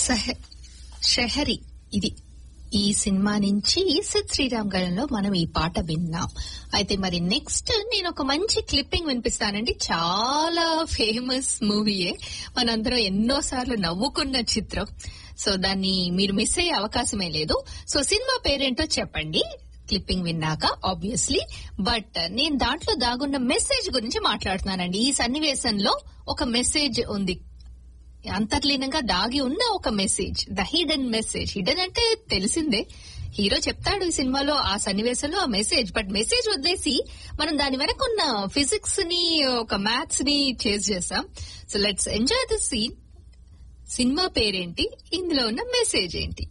సహ- షహరి ఇది ఈ సినిమా నుంచి సిద్ శ్రీరామ్ గారంలో మనం ఈ పాట విన్నాం అయితే మరి నెక్స్ట్ నేను ఒక మంచి క్లిప్పింగ్ వినిపిస్తానండి చాలా ఫేమస్ మూవీయే మనందరం ఎన్నో సార్లు నవ్వుకున్న చిత్రం సో దాన్ని మీరు మిస్ అయ్యే అవకాశమే లేదు సో సినిమా పేరేంటో చెప్పండి క్లిప్పింగ్ విన్నాక ఆబ్వియస్లీ బట్ నేను దాంట్లో దాగున్న మెసేజ్ గురించి మాట్లాడుతున్నానండి ఈ సన్నివేశంలో ఒక మెసేజ్ ఉంది అంతర్లీనంగా దాగి ఉన్న ఒక message the hidden message hidden అంటే తెలిసిందే హీరో చెప్తాడు ఈ సినిమాలో ఆ సన్నివేశంలో ఆ మెసేజ్ బట్ మెసేజ్ వదిలేసి మనం దాని వెనక ఉన్న ఫిజిక్స్ ని ఒక మ్యాథ్స్ ని చేజ్ చేస్తాం so let's enjoy the scene cinema పేరేంటి ఇందులో ఉన్న మెసేజ్ ఏంటి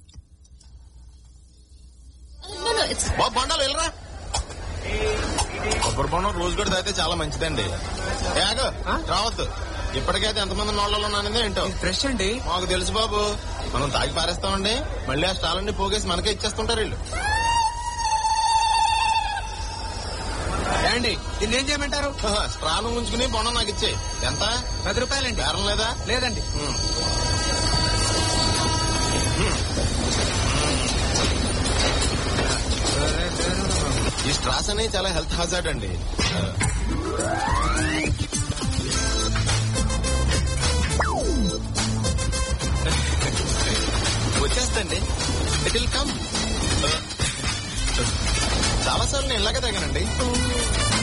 No, no, it's- బాబు బొండాలు వెళ్ళరా కొబ్బరి బొండం రోజు కూడా తాగితే చాలా మంచిదండి ఏగ రావద్దు ఇప్పటికైతే ఎంతమంది నోళ్ళలో ఉన్నానో ఏంటో ఫ్రెష్ అండి మాకు తెలుసు బాబు మనం తాగి పారేస్తామండి మళ్ళీ ఆ స్టాల్ అన్ని పోగేసి మనకే ఇచ్చేస్తుంటారు వీళ్ళు ఏమండి దీన్ని ఏం చేయమంటారు స్ట్రాను ఉంచుకుని బొండం నాకు ఇచ్చే ఎంత పది రూపాయలండి బేరం లేదా లేదండి ఉమ్. ఈ స్ట్రాస్ అనేవి చాలా హెల్త్ హజార్డ్ అండి వచ్చేస్తండి ఇట్ విల్ కమ్ చాలా సార్లు నేను ఇలాగే తాగానండి